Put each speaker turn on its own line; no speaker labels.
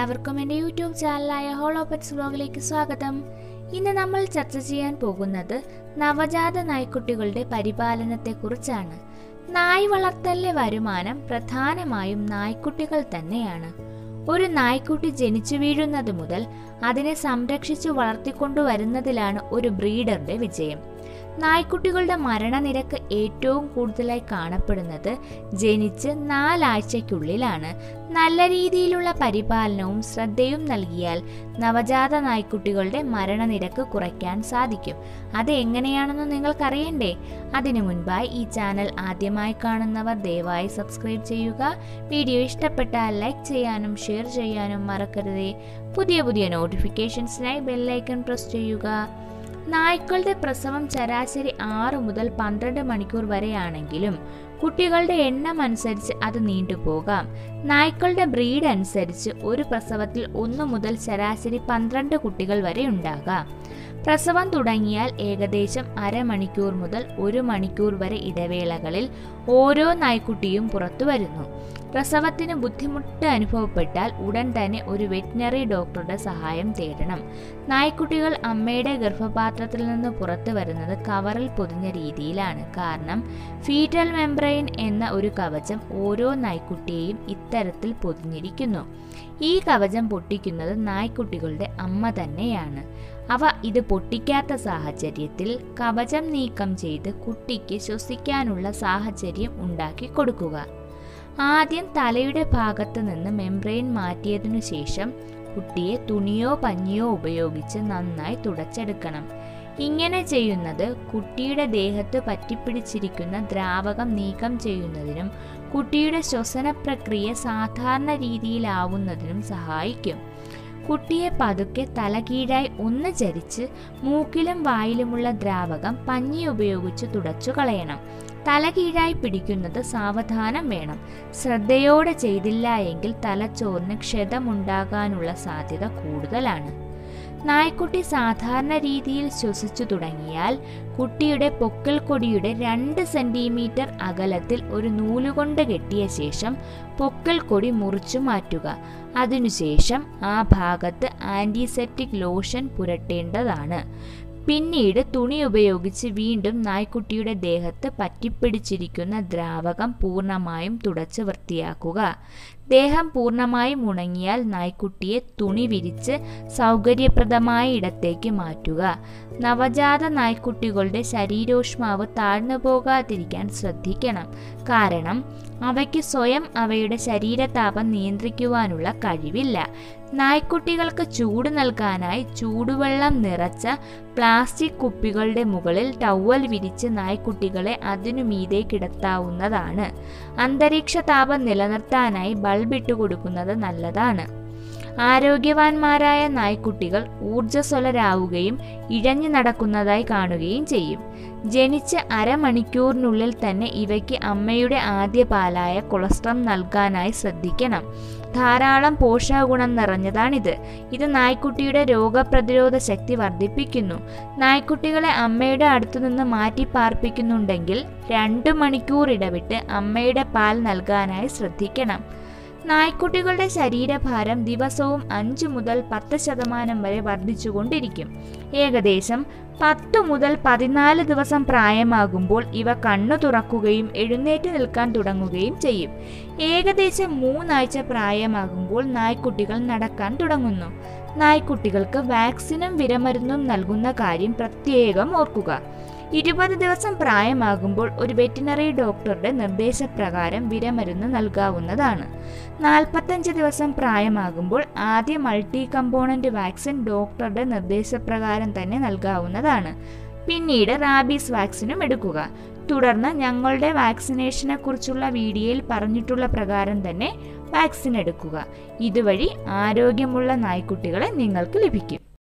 എല്ലാവർക്കും എൻ്റെ യൂട്യൂബ് ചാനലായ ഹോളോപെറ്റ്സ് വ്ലോഗിലേക്ക് സ്വാഗതം ഇന്ന് നമ്മൾ ചർച്ച ചെയ്യാൻ പോകുന്നത് നവജാത നായ്ക്കുട്ടികളുടെ പരിപാലനത്തെക്കുറിച്ചാണ് നായ് വളർത്തലിലെ വരുമാനം പ്രധാനമായും നായ്ക്കുട്ടികൾ തന്നെയാണ് ഒരു നായ്ക്കുട്ടി ജനിച്ചു വീഴുന്നത് മുതൽ അതിനെ സംരക്ഷിച്ചു വളർത്തിക്കൊണ്ടുവരുന്നതിലാണ് ഒരു ബ്രീഡറുടെ വിജയം നായ്ക്കുട്ടികളുടെ മരണനിരക്ക് ഏറ്റവും കൂടുതലായി കാണപ്പെടുന്നത് ജനിച്ച് നാലാഴ്ചയ്ക്കുള്ളിലാണ് നല്ല രീതിയിലുള്ള പരിപാലനവും ശ്രദ്ധയും നൽകിയാൽ നവജാത നായ്ക്കുട്ടികളുടെ മരണനിരക്ക് കുറയ്ക്കാൻ സാധിക്കും അത് എങ്ങനെയാണെന്ന് നിങ്ങൾക്കറിയണ്ടേ അതിനു മുൻപായി ഈ ചാനൽ ആദ്യമായി കാണുന്നവർ ദയവായി സബ്സ്ക്രൈബ് ചെയ്യുക വീഡിയോ ഇഷ്ടപ്പെട്ടാൽ ലൈക്ക് ചെയ്യാനും ഷെയർ ചെയ്യാനും മറക്കരുതേ പുതിയ പുതിയ നോട്ടിഫിക്കേഷൻസിനായി ബെല്ലൈക്കൺ പ്രസ് ചെയ്യുക നായ്ക്കളുടെ പ്രസവം ശരാശരി ആറ് മുതൽ പന്ത്രണ്ട് മണിക്കൂർ വരെയാണെങ്കിലും കുട്ടികളുടെ എണ്ണം അനുസരിച്ച് അത് നീണ്ടുപോകാം നായ്ക്കളുടെ ബ്രീഡ് അനുസരിച്ച് ഒരു പ്രസവത്തിൽ ഒന്ന് മുതൽ ശരാശരി പന്ത്രണ്ട് കുട്ടികൾ വരെ ഉണ്ടാകാം പ്രസവം തുടങ്ങിയാൽ ഏകദേശം അരമണിക്കൂർ മുതൽ ഒരു മണിക്കൂർ വരെ ഇടവേളകളിൽ ഓരോ നായ്ക്കുട്ടിയും പുറത്തു വരുന്നു പ്രസവത്തിന് ബുദ്ധിമുട്ട് അനുഭവപ്പെട്ടാൽ ഉടൻ തന്നെ ഒരു വെറ്റിനറി ഡോക്ടറുടെ സഹായം തേടണം നായ്ക്കുട്ടികൾ അമ്മയുടെ ഗർഭപാത്രത്തിൽ നിന്ന് പുറത്തു വരുന്നത് കവറിൽ പൊതിഞ്ഞ രീതിയിലാണ് കാരണം ഫീറ്റൽ മെംബ്രെയിൻ എന്ന ഒരു കവചം ഓരോ നായ്ക്കുട്ടിയെയും ഇത്തരത്തിൽ പൊതിഞ്ഞിരിക്കുന്നു ഈ കവചം പൊട്ടിക്കുന്നത് നായ്ക്കുട്ടികളുടെ അമ്മ തന്നെയാണ് അവ ഇത് പൊട്ടിക്കാത്ത സാഹചര്യത്തിൽ കവചം നീക്കം ചെയ്ത് കുട്ടിക്ക് ശ്വസിക്കാനുള്ള സാഹചര്യം ഉണ്ടാക്കി കൊടുക്കുക ആദ്യം തലയുടെ ഭാഗത്ത് നിന്ന് മെംബ്രെയിൻ മാറ്റിയതിനു ശേഷം കുട്ടിയെ തുണിയോ പഞ്ഞിയോ ഉപയോഗിച്ച് നന്നായി തുടച്ചെടുക്കണം ഇങ്ങനെ ചെയ്യുന്നത് കുട്ടിയുടെ ദേഹത്ത് പറ്റിപ്പിടിച്ചിരിക്കുന്ന ദ്രാവകം നീക്കം ചെയ്യുന്നതിനും കുട്ടിയുടെ ശ്വസന പ്രക്രിയ സാധാരണ രീതിയിലാവുന്നതിനും സഹായിക്കും കുട്ടിയെ പതുക്കെ തലകീഴായി ഒന്ന് ചരിച്ച് മൂക്കിലും വായിലുമുള്ള ദ്രാവകം പഞ്ഞി ഉപയോഗിച്ച് തുടച്ചു കളയണം തലകീഴായി പിടിക്കുന്നത് സാവധാനം വേണം ശ്രദ്ധയോടെ ചെയ്തില്ല എങ്കിൽ തലച്ചോറിന് ക്ഷതമുണ്ടാകാനുള്ള സാധ്യത കൂടുതലാണ് നായ്ക്കുട്ടി സാധാരണ രീതിയിൽ ശ്വസിച്ചു തുടങ്ങിയാൽ കുട്ടിയുടെ പൊക്കൽ കൊടിയുടെ രണ്ട് സെന്റിമീറ്റർ അകലത്തിൽ ഒരു നൂലുകൊണ്ട് കെട്ടിയ ശേഷം പൊക്കൽ കൊടി മുറിച്ചു മാറ്റുക അതിനുശേഷം ആ ഭാഗത്ത് ആന്റിസെപ്റ്റിക് ലോഷൻ പുരട്ടേണ്ടതാണ് പിന്നീട് തുണി ഉപയോഗിച്ച് വീണ്ടും നായ്ക്കുട്ടിയുടെ ദേഹത്ത് പറ്റിപ്പിടിച്ചിരിക്കുന്ന ദ്രാവകം പൂർണ്ണമായും തുടച്ച് വൃത്തിയാക്കുക ദേഹം പൂർണ്ണമായും ഉണങ്ങിയാൽ നായ്ക്കുട്ടിയെ തുണി വിരിച്ച് സൗകര്യപ്രദമായ ഇടത്തേക്ക് മാറ്റുക നവജാത നായ്ക്കുട്ടികളുടെ ശരീരോഷ്മാവ് താഴ്ന്നു പോകാതിരിക്കാൻ ശ്രദ്ധിക്കണം കാരണം അവയ്ക്ക് സ്വയം അവയുടെ ശരീരതാപം നിയന്ത്രിക്കുവാനുള്ള കഴിവില്ല നായ്ക്കുട്ടികൾക്ക് ചൂട് നൽകാനായി ചൂടുവെള്ളം നിറച്ച പ്ലാസ്റ്റിക് കുപ്പികളുടെ മുകളിൽ ടവൽ വിരിച്ച് നായ്ക്കുട്ടികളെ അതിനു മീതെ കിടത്താവുന്നതാണ് അന്തരീക്ഷ താപം നിലനിർത്താനായി ബൾബ് ഇട്ടു കൊടുക്കുന്നത് നല്ലതാണ് ആരോഗ്യവാന്മാരായ നായ്ക്കുട്ടികൾ ഊർജ്ജസ്വലരാവുകയും ഇഴഞ്ഞു നടക്കുന്നതായി കാണുകയും ചെയ്യും ജനിച്ച് അരമണിക്കൂറിനുള്ളിൽ തന്നെ ഇവയ്ക്ക് അമ്മയുടെ ആദ്യ പാലായ കൊളസ്ട്രം നൽകാനായി ശ്രദ്ധിക്കണം ധാരാളം പോഷകഗുണം നിറഞ്ഞതാണിത് ഇത് നായ്ക്കുട്ടിയുടെ രോഗപ്രതിരോധ ശക്തി വർദ്ധിപ്പിക്കുന്നു നായ്ക്കുട്ടികളെ അമ്മയുടെ അടുത്തുനിന്ന് മാറ്റി പാർപ്പിക്കുന്നുണ്ടെങ്കിൽ രണ്ടു മണിക്കൂർ ഇടവിട്ട് അമ്മയുടെ പാൽ നൽകാനായി ശ്രദ്ധിക്കണം നായ്ക്കുട്ടികളുടെ ശരീരഭാരം ദിവസവും അഞ്ചു മുതൽ പത്ത് ശതമാനം വരെ വർദ്ധിച്ചുകൊണ്ടിരിക്കും ഏകദേശം പത്തു മുതൽ പതിനാല് ദിവസം പ്രായമാകുമ്പോൾ ഇവ കണ്ണു തുറക്കുകയും എഴുന്നേറ്റ് നിൽക്കാൻ തുടങ്ങുകയും ചെയ്യും ഏകദേശം മൂന്നാഴ്ച പ്രായമാകുമ്പോൾ നായ്ക്കുട്ടികൾ നടക്കാൻ തുടങ്ങുന്നു നായ്ക്കുട്ടികൾക്ക് വാക്സിനും വിരമരുന്നും നൽകുന്ന കാര്യം പ്രത്യേകം ഓർക്കുക ഇരുപത് ദിവസം പ്രായമാകുമ്പോൾ ഒരു വെറ്റിനറി ഡോക്ടറുടെ നിർദ്ദേശപ്രകാരം വിരമരുന്ന് നൽകാവുന്നതാണ് നാൽപ്പത്തഞ്ച് ദിവസം പ്രായമാകുമ്പോൾ ആദ്യ മൾട്ടി കമ്പോണന്റ് വാക്സിൻ ഡോക്ടറുടെ നിർദ്ദേശപ്രകാരം തന്നെ നൽകാവുന്നതാണ് പിന്നീട് റാബീസ് വാക്സിനും എടുക്കുക തുടർന്ന് ഞങ്ങളുടെ വാക്സിനേഷനെ കുറിച്ചുള്ള വീഡിയോയിൽ പറഞ്ഞിട്ടുള്ള പ്രകാരം തന്നെ വാക്സിൻ എടുക്കുക ഇതുവഴി ആരോഗ്യമുള്ള നായ്ക്കുട്ടികളെ നിങ്ങൾക്ക് ലഭിക്കും